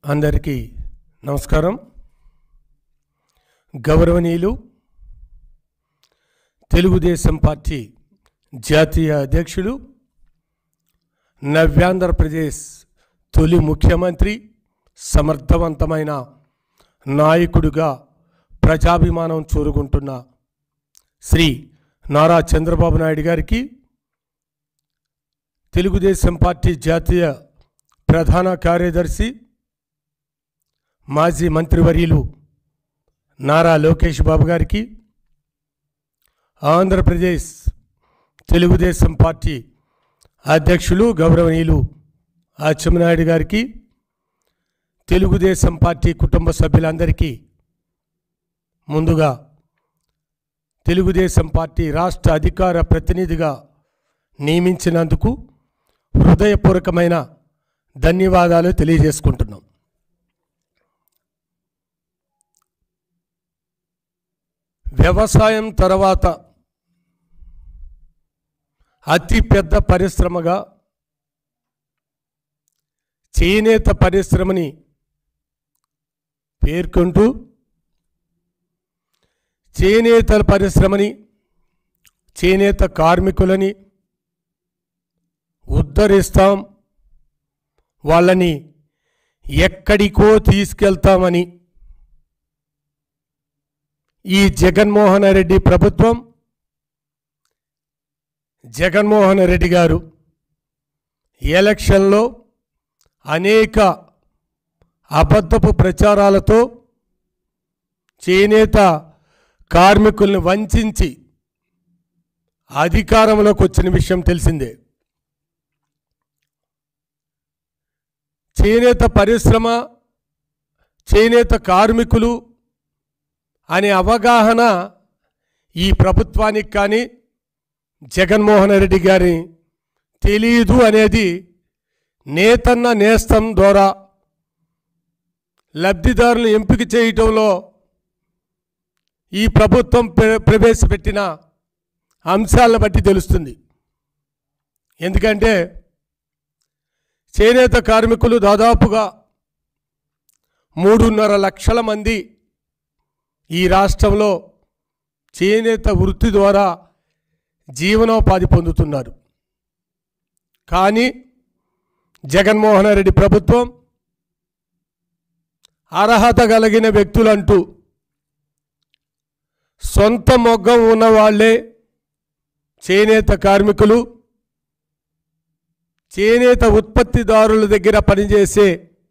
అందరికీ నమస్కారం గౌరవనీయులు తెలుగుదేశం పార్టీ జాతీయ అధ్యక్షులు నవ్యాంధ్రప్రదేశ్ తొలి ముఖ్యమంత్రి సమర్థవంతమైన నాయకుడిగా ప్రజాభిమానం చూరుకుంటున్న శ్రీ నారా చంద్రబాబు నాయుడు గారికి తెలుగుదేశం పార్టీ జాతీయ ప్రధాన కార్యదర్శి మాజీ మంత్రివర్యులు నారా లోకేష్ బాబు గారికి ఆంధ్రప్రదేశ్ తెలుగుదేశం పార్టీ అధ్యక్షులు గౌరవనీయులు అచ్చెన్నాయుడు గారికి తెలుగుదేశం పార్టీ కుటుంబ సభ్యులందరికీ ముందుగా తెలుగుదేశం పార్టీ రాష్ట్ర అధికార ప్రతినిధిగా నియమించినందుకు హృదయపూర్వకమైన ధన్యవాదాలు తెలియజేసుకుంటున్నాం వ్యవసాయం తర్వాత అతి పెద్ద పరిశ్రమగా చేనేత పరిశ్రమని పేర్కొంటూ చేనేత పరిశ్రమని చేనేత కార్మికులని ఉద్ధరిస్తాం వాళ్ళని ఎక్కడికో తీసుకెళ్తామని ఈ జగన్మోహన్ రెడ్డి ప్రభుత్వం జగన్మోహన్ రెడ్డి గారు ఎలక్షన్లో అనేక అబద్ధపు ప్రచారాలతో చేనేత కార్మికుల్ని వంచి అధికారంలోకి వచ్చిన విషయం తెలిసిందే చేనేత పరిశ్రమ చేనేత కార్మికులు అనే అవగాహన ఈ ప్రభుత్వానికి కానీ జగన్మోహన్ రెడ్డి గారి తెలియదు అనేది నేతన్న నేస్తం ద్వారా లబ్ధిదారులను ఎంపిక చేయటంలో ఈ ప్రభుత్వం ప్ర- ప్రవేశపెట్టిన అంశాలను బట్టి తెలుస్తుంది ఎందుకంటే చేనేత కార్మికులు దాదాపుగా మూడున్నర లక్షల మంది ఈ రాష్ట్రంలో చేనేత వృత్తి ద్వారా జీవనోపాధి పొందుతున్నారు కానీ జగన్మోహన్ రెడ్డి ప్రభుత్వం అర్హత కలిగిన వ్యక్తులంటూ సొంత మొగ్గం ఉన్న వాళ్ళే చేనేత కార్మికులు చేనేత ఉత్పత్తిదారుల దగ్గర పనిచేసే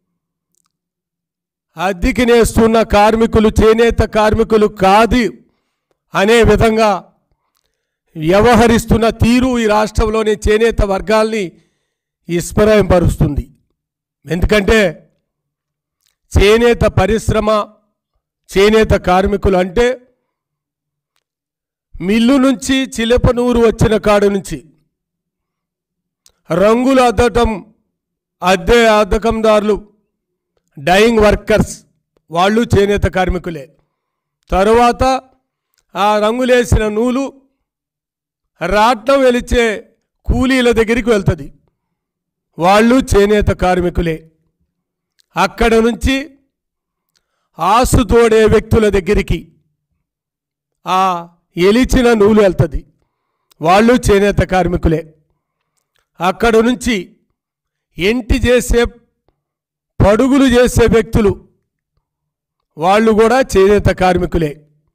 అద్దెకి నేస్తున్న కార్మికులు చేనేత కార్మికులు కాదు అనే విధంగా వ్యవహరిస్తున్న తీరు ఈ రాష్ట్రంలోని చేనేత వర్గాల్ని విస్మరింపరుస్తుంది ఎందుకంటే చేనేత పరిశ్రమ చేనేత కార్మికులు అంటే మిల్లు నుంచి చిలపనూరు వచ్చిన కాడు నుంచి రంగులు అద్దటం అద్దె అద్దకందారులు డైయింగ్ వర్కర్స్ వాళ్ళు చేనేత కార్మికులే తరువాత ఆ రంగులేసిన నూలు రాట్నం వెలిచే కూలీల దగ్గరికి వెళ్తుంది వాళ్ళు చేనేత కార్మికులే అక్కడ నుంచి ఆసు తోడే వ్యక్తుల దగ్గరికి ఆ ఎలిచిన నూలు వెళ్తుంది వాళ్ళు చేనేత కార్మికులే అక్కడ నుంచి ఎంటి చేసే పడుగులు చేసే వ్యక్తులు వాళ్ళు కూడా చేనేత కార్మికులే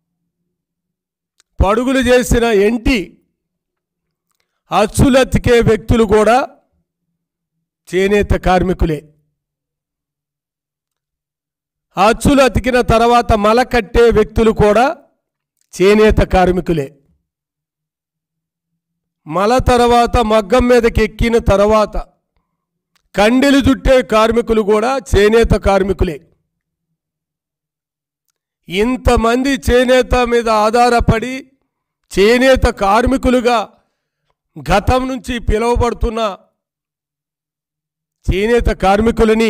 పడుగులు చేసిన ఎంటి అచ్చులతికే వ్యక్తులు కూడా చేనేత కార్మికులే అచ్చులు అతికిన తర్వాత మల కట్టే వ్యక్తులు కూడా చేనేత కార్మికులే మల తర్వాత మగ్గం మీదకి ఎక్కిన తర్వాత కండెలు చుట్టే కార్మికులు కూడా చేనేత కార్మికులే ఇంతమంది చేనేత మీద ఆధారపడి చేనేత కార్మికులుగా గతం నుంచి పిలువబడుతున్న చేనేత కార్మికులని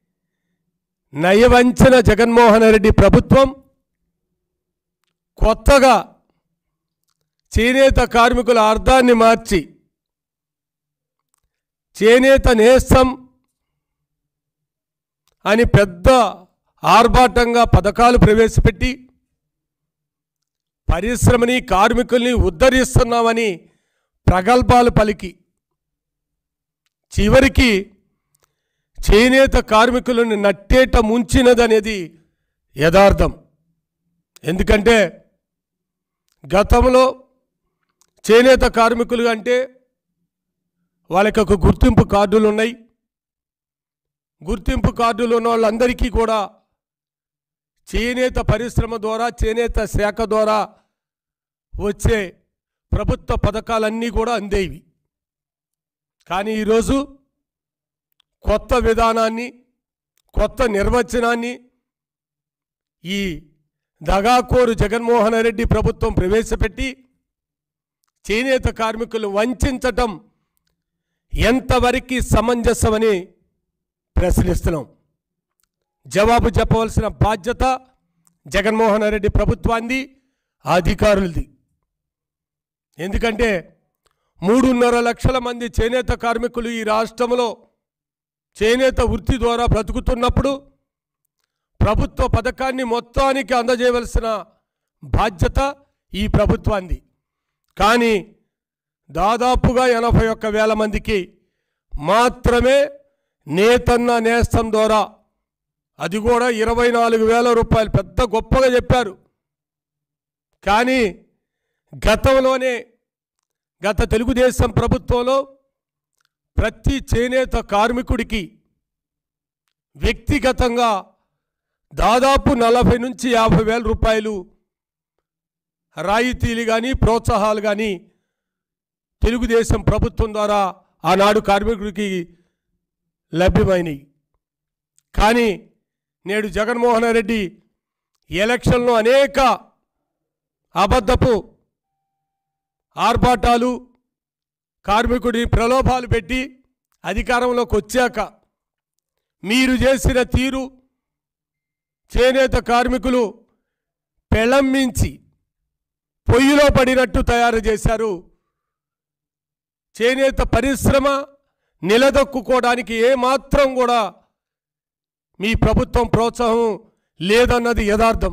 నయవంచన జగన్మోహన్ రెడ్డి ప్రభుత్వం కొత్తగా చేనేత కార్మికుల అర్థాన్ని మార్చి చేనేత నేస్తం అని పెద్ద ఆర్భాటంగా పథకాలు ప్రవేశపెట్టి పరిశ్రమని కార్మికుల్ని ఉద్ధరిస్తున్నామని ప్రగల్భాలు పలికి చివరికి చేనేత కార్మికులను నట్టేట ముంచినదనేది యథార్థం ఎందుకంటే గతంలో చేనేత కార్మికులు అంటే వాళ్ళకి ఒక గుర్తింపు కార్డులు ఉన్నాయి గుర్తింపు కార్డులు ఉన్న వాళ్ళందరికీ కూడా చేనేత పరిశ్రమ ద్వారా చేనేత శాఖ ద్వారా వచ్చే ప్రభుత్వ పథకాలన్నీ కూడా అందేవి కానీ ఈరోజు కొత్త విధానాన్ని కొత్త నిర్వచనాన్ని ఈ దగాకోరు జగన్మోహన్ రెడ్డి ప్రభుత్వం ప్రవేశపెట్టి చేనేత కార్మికులు వంచటం ఎంతవరకు సమంజసమని ప్రశ్నిస్తున్నాం జవాబు చెప్పవలసిన బాధ్యత జగన్మోహన్ రెడ్డి ప్రభుత్వాన్ని అధికారులది ఎందుకంటే మూడున్నర లక్షల మంది చేనేత కార్మికులు ఈ రాష్ట్రంలో చేనేత వృత్తి ద్వారా బ్రతుకుతున్నప్పుడు ప్రభుత్వ పథకాన్ని మొత్తానికి అందజేయవలసిన బాధ్యత ఈ ప్రభుత్వాన్ని కానీ దాదాపుగా ఎనభై ఒక్క వేల మందికి మాత్రమే నేతన్న నేస్తం ద్వారా అది కూడా ఇరవై నాలుగు వేల రూపాయలు పెద్ద గొప్పగా చెప్పారు కానీ గతంలోనే గత తెలుగుదేశం ప్రభుత్వంలో ప్రతి చేనేత కార్మికుడికి వ్యక్తిగతంగా దాదాపు నలభై నుంచి యాభై వేల రూపాయలు రాయితీలు కానీ ప్రోత్సాహాలు కానీ తెలుగుదేశం ప్రభుత్వం ద్వారా ఆనాడు కార్మికుడికి లభ్యమైనవి కానీ నేడు జగన్మోహన్ రెడ్డి ఎలక్షన్లో అనేక అబద్ధపు ఆర్భాటాలు కార్మికుడి ప్రలోభాలు పెట్టి అధికారంలోకి వచ్చాక మీరు చేసిన తీరు చేనేత కార్మికులు పెళమ్మించి పొయ్యిలో పడినట్టు తయారు చేశారు చేనేత పరిశ్రమ నిలదొక్కుకోవడానికి ఏమాత్రం కూడా మీ ప్రభుత్వం ప్రోత్సాహం లేదన్నది యథార్థం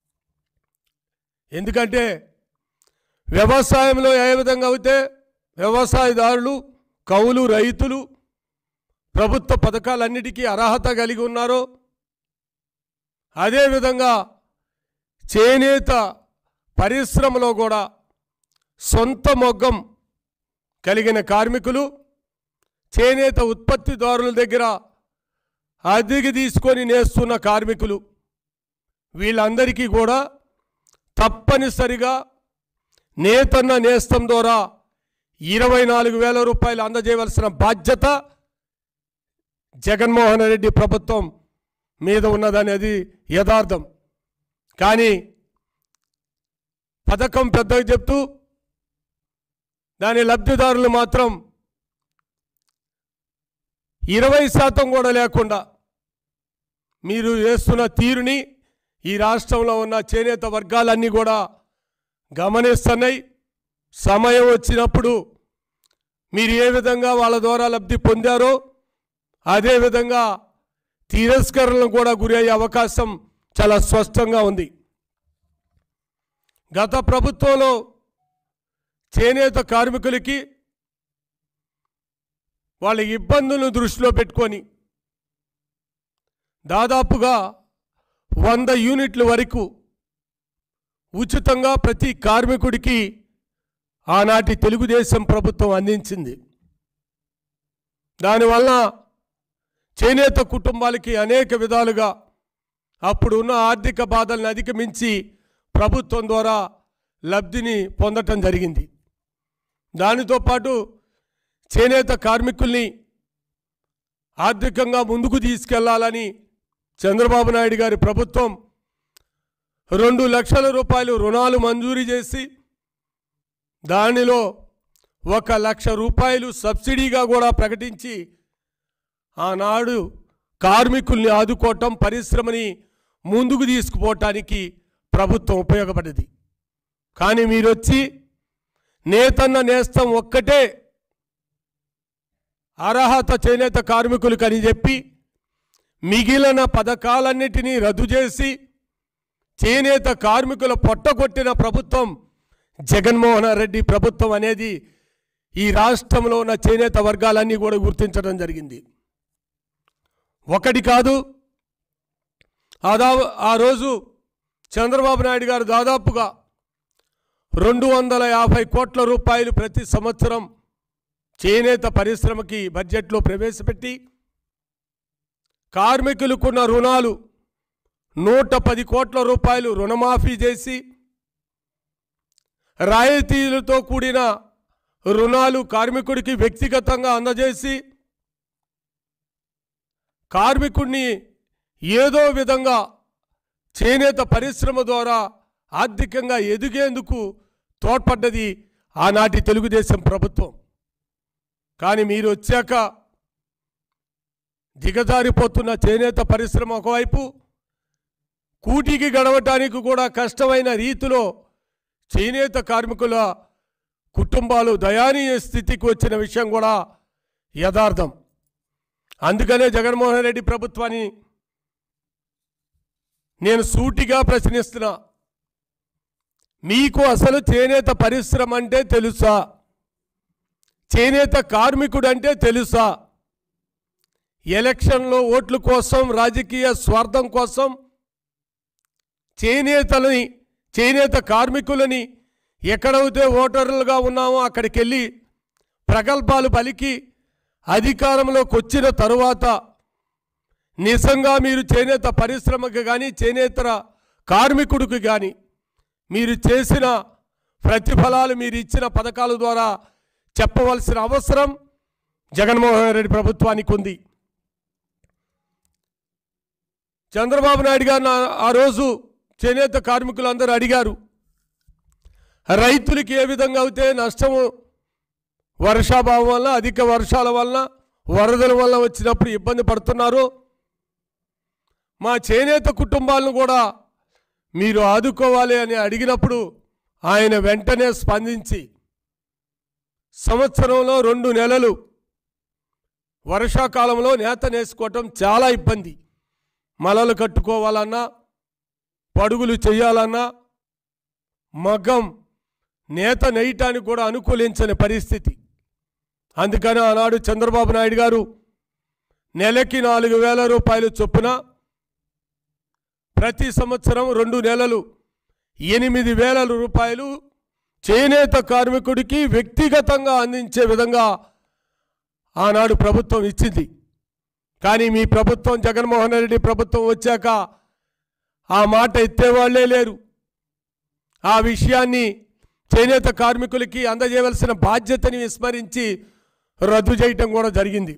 ఎందుకంటే వ్యవసాయంలో ఏ విధంగా అయితే వ్యవసాయదారులు కౌలు రైతులు ప్రభుత్వ పథకాలన్నిటికీ అర్హత కలిగి ఉన్నారో అదేవిధంగా చేనేత పరిశ్రమలో కూడా సొంత మొగ్గం కలిగిన కార్మికులు చేనేత ఉత్పత్తిదారుల దగ్గర అద్దెకి తీసుకొని నేస్తున్న కార్మికులు వీళ్ళందరికీ కూడా తప్పనిసరిగా నేతన్న నేస్తం ద్వారా ఇరవై నాలుగు వేల రూపాయలు అందజేయవలసిన బాధ్యత జగన్మోహన్ రెడ్డి ప్రభుత్వం మీద ఉన్నదనేది యథార్థం కానీ పథకం పెద్దగా చెప్తూ దాని లబ్ధిదారులు మాత్రం ఇరవై శాతం కూడా లేకుండా మీరు చేస్తున్న తీరుని ఈ రాష్ట్రంలో ఉన్న చేనేత వర్గాలన్నీ కూడా గమనిస్తున్నాయి సమయం వచ్చినప్పుడు మీరు ఏ విధంగా వాళ్ళ ద్వారా లబ్ధి పొందారో అదేవిధంగా తిరస్కరణలు కూడా గురి అయ్యే అవకాశం చాలా స్పష్టంగా ఉంది గత ప్రభుత్వంలో చేనేత కార్మికులకి వాళ్ళ ఇబ్బందులను దృష్టిలో పెట్టుకొని దాదాపుగా వంద యూనిట్ల వరకు ఉచితంగా ప్రతి కార్మికుడికి ఆనాటి తెలుగుదేశం ప్రభుత్వం అందించింది దానివల్ల చేనేత కుటుంబాలకి అనేక విధాలుగా అప్పుడు ఉన్న ఆర్థిక బాధలను అధిగమించి ప్రభుత్వం ద్వారా లబ్ధిని పొందటం జరిగింది దానితో పాటు చేనేత కార్మికుల్ని ఆర్థికంగా ముందుకు తీసుకెళ్లాలని చంద్రబాబు నాయుడు గారి ప్రభుత్వం రెండు లక్షల రూపాయలు రుణాలు మంజూరు చేసి దానిలో ఒక లక్ష రూపాయలు సబ్సిడీగా కూడా ప్రకటించి ఆనాడు కార్మికుల్ని ఆదుకోవటం పరిశ్రమని ముందుకు తీసుకుపోవటానికి ప్రభుత్వం ఉపయోగపడింది కానీ మీరు వచ్చి నేతన్న నేస్తం ఒక్కటే అర్హత చేనేత కార్మికులకు అని చెప్పి మిగిలిన పథకాలన్నిటినీ రద్దు చేసి చేనేత కార్మికుల పొట్టగొట్టిన ప్రభుత్వం జగన్మోహన్ రెడ్డి ప్రభుత్వం అనేది ఈ రాష్ట్రంలో ఉన్న చేనేత వర్గాలన్నీ కూడా గుర్తించడం జరిగింది ఒకటి కాదు ఆదా ఆ రోజు చంద్రబాబు నాయుడు గారు దాదాపుగా రెండు వందల యాభై కోట్ల రూపాయలు ప్రతి సంవత్సరం చేనేత పరిశ్రమకి బడ్జెట్లో ప్రవేశపెట్టి కార్మికులకున్న రుణాలు నూట పది కోట్ల రూపాయలు రుణమాఫీ చేసి రాయితీలతో కూడిన రుణాలు కార్మికుడికి వ్యక్తిగతంగా అందజేసి కార్మికుడిని ఏదో విధంగా చేనేత పరిశ్రమ ద్వారా ఆర్థికంగా ఎదిగేందుకు తోడ్పడ్డది ఆనాటి తెలుగుదేశం ప్రభుత్వం కానీ మీరు వచ్చాక దిగజారిపోతున్న చేనేత పరిశ్రమ ఒకవైపు కూటికి గడవటానికి కూడా కష్టమైన రీతిలో చేనేత కార్మికుల కుటుంబాలు దయానీయ స్థితికి వచ్చిన విషయం కూడా యథార్థం అందుకనే జగన్మోహన్ రెడ్డి ప్రభుత్వాన్ని నేను సూటిగా ప్రశ్నిస్తున్నా మీకు అసలు చేనేత పరిశ్రమ అంటే తెలుసా చేనేత కార్మికుడు అంటే తెలుసా ఎలక్షన్లో ఓట్ల కోసం రాజకీయ స్వార్థం కోసం చేనేతలని చేనేత కార్మికులని ఎక్కడైతే ఓటర్లుగా ఉన్నామో అక్కడికి వెళ్ళి ప్రగల్భాలు పలికి అధికారంలోకి వచ్చిన తరువాత నిజంగా మీరు చేనేత పరిశ్రమకు కానీ చేనేతర కార్మికుడికి కానీ మీరు చేసిన ప్రతిఫలాలు మీరు ఇచ్చిన పథకాల ద్వారా చెప్పవలసిన అవసరం జగన్మోహన్ రెడ్డి ప్రభుత్వానికి ఉంది చంద్రబాబు నాయుడు గారు ఆ రోజు చేనేత కార్మికులందరూ అడిగారు రైతులకి ఏ విధంగా అయితే నష్టము వర్షాభావం వల్ల అధిక వర్షాల వల్ల వరదల వల్ల వచ్చినప్పుడు ఇబ్బంది పడుతున్నారు మా చేనేత కుటుంబాలను కూడా మీరు ఆదుకోవాలి అని అడిగినప్పుడు ఆయన వెంటనే స్పందించి సంవత్సరంలో రెండు నెలలు వర్షాకాలంలో నేత నేసుకోవటం చాలా ఇబ్బంది మలలు కట్టుకోవాలన్నా పడుగులు చేయాలన్నా మగ్గం నేత నేయటానికి కూడా అనుకూలించని పరిస్థితి అందుకని ఆనాడు చంద్రబాబు నాయుడు గారు నెలకి నాలుగు వేల రూపాయలు చొప్పున ప్రతి సంవత్సరం రెండు నెలలు ఎనిమిది వేల రూపాయలు చేనేత కార్మికుడికి వ్యక్తిగతంగా అందించే విధంగా ఆనాడు ప్రభుత్వం ఇచ్చింది కానీ మీ ప్రభుత్వం జగన్మోహన్ రెడ్డి ప్రభుత్వం వచ్చాక ఆ మాట ఎత్తేవాళ్లే లేరు ఆ విషయాన్ని చేనేత కార్మికులకి అందజేయవలసిన బాధ్యతని విస్మరించి రద్దు చేయటం కూడా జరిగింది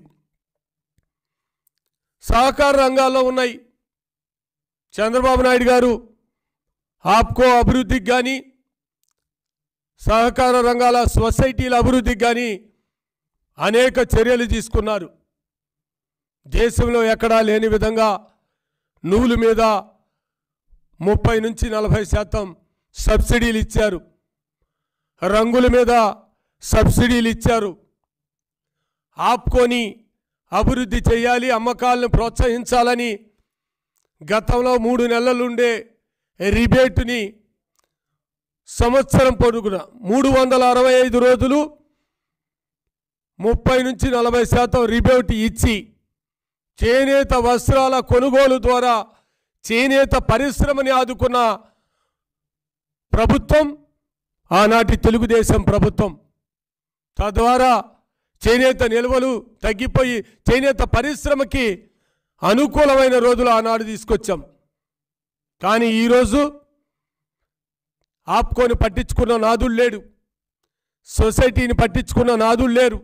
సహకార రంగాల్లో ఉన్నాయి చంద్రబాబు నాయుడు గారు ఆప్కో అభివృద్ధికి కానీ సహకార రంగాల సొసైటీల అభివృద్ధికి కానీ అనేక చర్యలు తీసుకున్నారు దేశంలో ఎక్కడా లేని విధంగా నూలు మీద ముప్పై నుంచి నలభై శాతం సబ్సిడీలు ఇచ్చారు రంగుల మీద సబ్సిడీలు ఇచ్చారు ఆపుకొని అభివృద్ధి చేయాలి అమ్మకాలను ప్రోత్సహించాలని గతంలో మూడు నెలలుండే రిబేటుని సంవత్సరం పొడుగున మూడు వందల అరవై ఐదు రోజులు ముప్పై నుంచి నలభై శాతం రిబేట్ ఇచ్చి చేనేత వస్త్రాల కొనుగోలు ద్వారా చేనేత పరిశ్రమని ఆదుకున్న ప్రభుత్వం ఆనాటి తెలుగుదేశం ప్రభుత్వం తద్వారా చేనేత నిల్వలు తగ్గిపోయి చేనేత పరిశ్రమకి అనుకూలమైన రోజులు ఆనాడు తీసుకొచ్చాం కానీ ఈరోజు ఆపుకొని పట్టించుకున్న నాదుడు లేడు సొసైటీని పట్టించుకున్న నాదుడు లేరు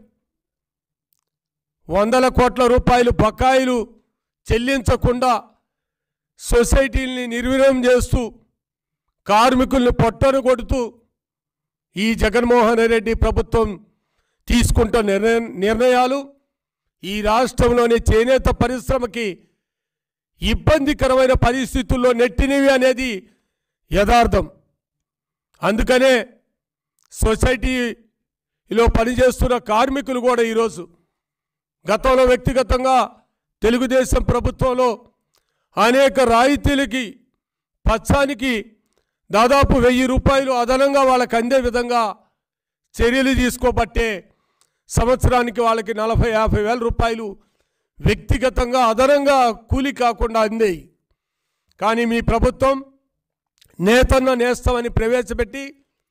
వందల కోట్ల రూపాయలు బకాయిలు చెల్లించకుండా సొసైటీని నిర్వీర్యం చేస్తూ కార్మికుల్ని పొట్టను కొడుతూ ఈ జగన్మోహన్ రెడ్డి ప్రభుత్వం తీసుకుంటున్న నిర్ణయ నిర్ణయాలు ఈ రాష్ట్రంలోని చేనేత పరిశ్రమకి ఇబ్బందికరమైన పరిస్థితుల్లో నెట్టినవి అనేది యథార్థం అందుకనే సొసైటీలో పనిచేస్తున్న కార్మికులు కూడా ఈరోజు గతంలో వ్యక్తిగతంగా తెలుగుదేశం ప్రభుత్వంలో అనేక రాయితీలకి పచ్చానికి దాదాపు వెయ్యి రూపాయలు అదనంగా వాళ్ళకి అందే విధంగా చర్యలు తీసుకోబట్టే సంవత్సరానికి వాళ్ళకి నలభై యాభై వేల రూపాయలు వ్యక్తిగతంగా అదనంగా కూలి కాకుండా అందేయి కానీ మీ ప్రభుత్వం నేతన్న నేస్తామని ప్రవేశపెట్టి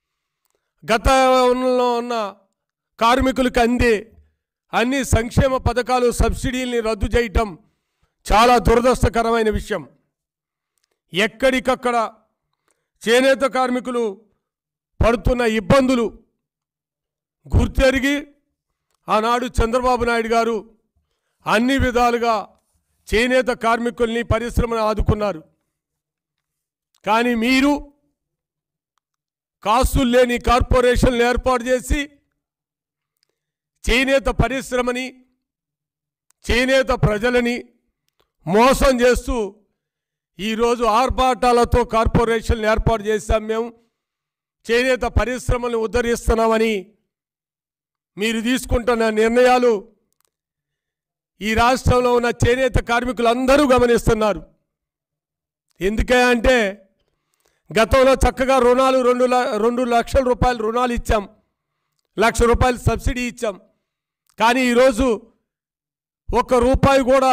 గతంలో ఉన్న కార్మికులకు అందే అన్ని సంక్షేమ పథకాలు సబ్సిడీల్ని రద్దు చేయటం చాలా దురదృష్టకరమైన విషయం ఎక్కడికక్కడ చేనేత కార్మికులు పడుతున్న ఇబ్బందులు గుర్తెరిగి ఆనాడు చంద్రబాబు నాయుడు గారు అన్ని విధాలుగా చేనేత కార్మికుల్ని పరిశ్రమను ఆదుకున్నారు కానీ మీరు కాసులు లేని కార్పొరేషన్లు ఏర్పాటు చేసి చేనేత పరిశ్రమని చేనేత ప్రజలని మోసం చేస్తూ ఈరోజు ఆర్భాటాలతో కార్పొరేషన్లు ఏర్పాటు చేశాం మేము చేనేత పరిశ్రమలను ఉద్ధరిస్తున్నామని మీరు తీసుకుంటున్న నిర్ణయాలు ఈ రాష్ట్రంలో ఉన్న చేనేత కార్మికులందరూ గమనిస్తున్నారు ఎందుకే అంటే గతంలో చక్కగా రుణాలు రెండు ల- రెండు లక్షల రూపాయలు రుణాలు ఇచ్చాం లక్ష రూపాయలు సబ్సిడీ ఇచ్చాం కానీ ఈరోజు ఒక్క రూపాయి కూడా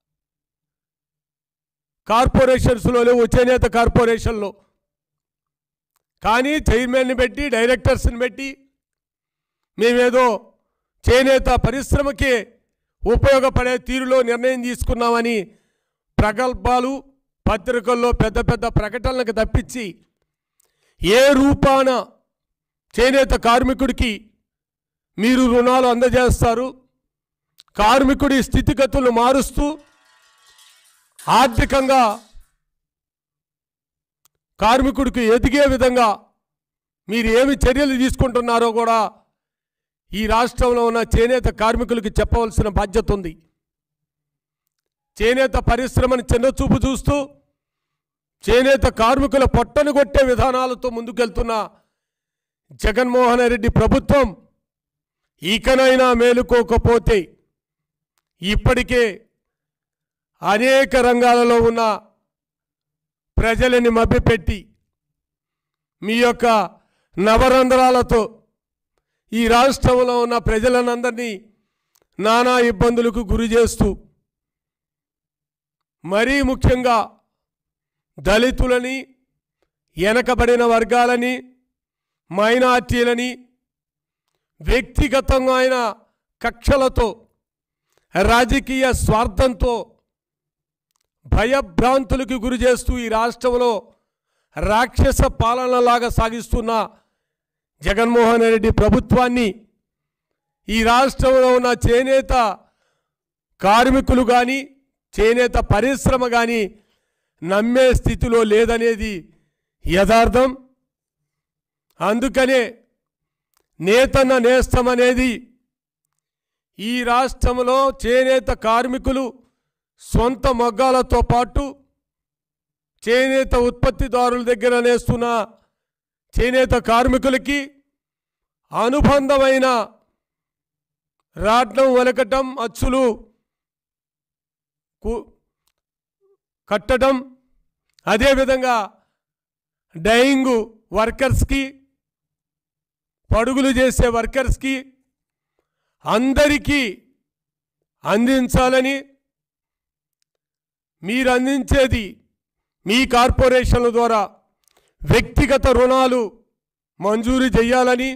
కార్పొరేషన్స్లో లేవు చేనేత కార్పొరేషన్లో కానీ చైర్మన్ని పెట్టి డైరెక్టర్స్ని పెట్టి మేమేదో చేనేత పరిశ్రమకి ఉపయోగపడే తీరులో నిర్ణయం తీసుకున్నామని ప్రగల్భాలు పత్రికల్లో పెద్ద పెద్ద ప్రకటనలకు తప్పించి ఏ రూపాన చేనేత కార్మికుడికి మీరు రుణాలు అందజేస్తారు కార్మికుడి స్థితిగతులను మారుస్తూ ఆర్థికంగా కార్మికుడికి ఎదిగే విధంగా మీరు ఏమి చర్యలు తీసుకుంటున్నారో కూడా ఈ రాష్ట్రంలో ఉన్న చేనేత కార్మికులకి చెప్పవలసిన బాధ్యత ఉంది చేనేత పరిశ్రమను చిన్నచూపు చూస్తూ చేనేత కార్మికుల పొట్టను కొట్టే విధానాలతో ముందుకెళ్తున్న జగన్మోహన్ రెడ్డి ప్రభుత్వం ఇకనైనా మేలుకోకపోతే ఇప్పటికే అనేక రంగాలలో ఉన్న ప్రజలని మభ్యపెట్టి మీ యొక్క నవరంధ్రాలతో ఈ రాష్ట్రంలో ఉన్న ప్రజలనందరినీ నానా ఇబ్బందులకు గురి చేస్తూ మరీ ముఖ్యంగా దళితులని వెనకబడిన వర్గాలని మైనార్టీలని వ్యక్తిగతమైన కక్షలతో రాజకీయ స్వార్థంతో భయభ్రాంతులకు గురి చేస్తూ ఈ రాష్ట్రంలో రాక్షస పాలనలాగా సాగిస్తున్న జగన్మోహన్ రెడ్డి ప్రభుత్వాన్ని ఈ రాష్ట్రంలో ఉన్న చేనేత కార్మికులు కానీ చేనేత పరిశ్రమ కానీ నమ్మే స్థితిలో లేదనేది యథార్థం అందుకనే నేతన్న నేస్తం అనేది ఈ రాష్ట్రంలో చేనేత కార్మికులు సొంత మగ్గాలతో పాటు చేనేత ఉత్పత్తిదారుల దగ్గర నేస్తున్న చేనేత కార్మికులకి అనుబంధమైన రాట్నం వలకటం అచ్చులు కు- కట్టడం అదేవిధంగా డైయింగ్ వర్కర్స్కి పడుగులు చేసే వర్కర్స్కి అందరికీ అందించాలని మీరు అందించేది మీ కార్పొరేషన్ల ద్వారా వ్యక్తిగత రుణాలు మంజూరు చేయాలని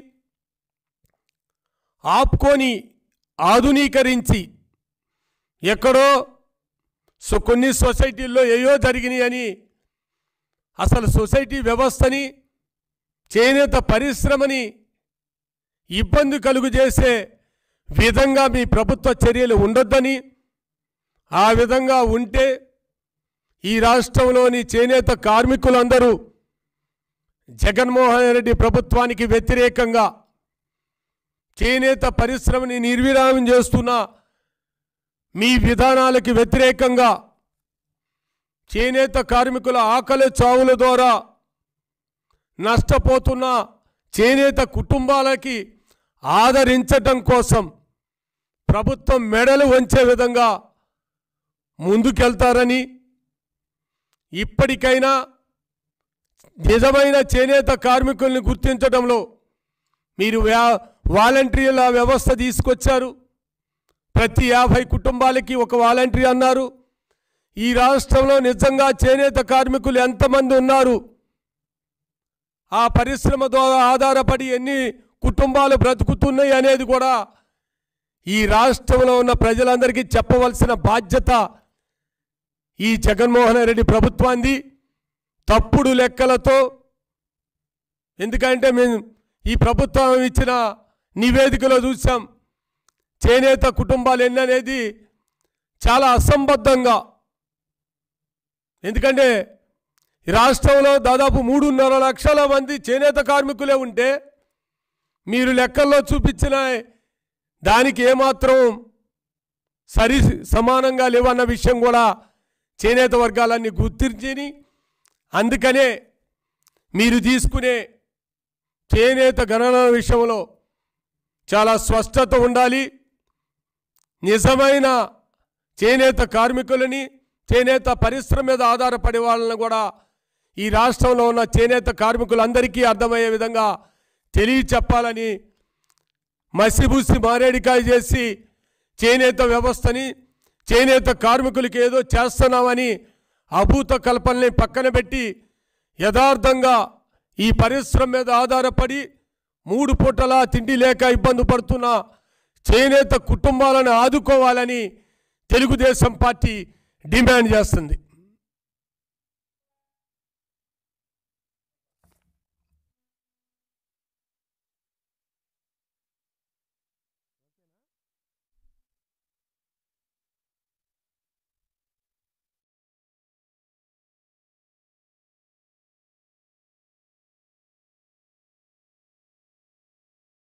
ఆప్కోని ఆధునీకరించి ఎక్కడో సో కొన్ని సొసైటీల్లో ఏయో జరిగినాయి అని అసలు సొసైటీ వ్యవస్థని చేనేత పరిశ్రమని ఇబ్బంది కలుగు చేసే విధంగా మీ ప్రభుత్వ చర్యలు ఉండొద్దని ఆ విధంగా ఉంటే ఈ రాష్ట్రంలోని చేనేత కార్మికులందరూ జగన్మోహన్ రెడ్డి ప్రభుత్వానికి వ్యతిరేకంగా చేనేత పరిశ్రమని నిర్విరామం చేస్తున్న మీ విధానాలకి వ్యతిరేకంగా చేనేత కార్మికుల ఆకలి చావుల ద్వారా నష్టపోతున్న చేనేత కుటుంబాలకి ఆదరించటం కోసం ప్రభుత్వం మెడలు వంచే విధంగా ముందుకెళ్తారని ఇప్పటికైనా నిజమైన చేనేత కార్మికుల్ని గుర్తించడంలో మీరు వ్యా వాలంటీర్ల వ్యవస్థ తీసుకొచ్చారు ప్రతి యాభై కుటుంబాలకి ఒక వాలంటీర్ అన్నారు ఈ రాష్ట్రంలో నిజంగా చేనేత కార్మికులు ఎంతమంది ఉన్నారు ఆ పరిశ్రమ ద్వారా ఆధారపడి ఎన్ని కుటుంబాలు బ్రతుకుతున్నాయి అనేది కూడా ఈ రాష్ట్రంలో ఉన్న ప్రజలందరికీ చెప్పవలసిన బాధ్యత ఈ జగన్మోహన్ రెడ్డి ప్రభుత్వాన్ని తప్పుడు లెక్కలతో ఎందుకంటే మేము ఈ ప్రభుత్వం ఇచ్చిన నివేదికలో చూసాం చేనేత కుటుంబాలు ఎన్ని అనేది చాలా అసంబద్ధంగా ఎందుకంటే ఈ రాష్ట్రంలో దాదాపు మూడున్నర లక్షల మంది చేనేత కార్మికులే ఉంటే మీరు లెక్కల్లో చూపించిన దానికి ఏమాత్రం సరి సమానంగా లేవన్న విషయం కూడా చేనేత వర్గాలన్నీ గుర్తించి అందుకనే మీరు తీసుకునే చేనేత గణన విషయంలో చాలా స్పష్టత ఉండాలి నిజమైన చేనేత కార్మికులని చేనేత పరిశ్రమ మీద ఆధారపడే వాళ్ళని కూడా ఈ రాష్ట్రంలో ఉన్న చేనేత కార్మికులందరికీ అర్థమయ్యే విధంగా తెలియ చెప్పాలని మసిబూసి మారేడికాయ చేసి చేనేత వ్యవస్థని చేనేత కార్మికులకి ఏదో చేస్తున్నామని అభూత కల్పనని పక్కన పెట్టి యథార్థంగా ఈ పరిశ్రమ మీద ఆధారపడి మూడు పూటలా తిండి లేక ఇబ్బంది పడుతున్న చేనేత కుటుంబాలను ఆదుకోవాలని తెలుగుదేశం పార్టీ డిమాండ్ చేస్తుంది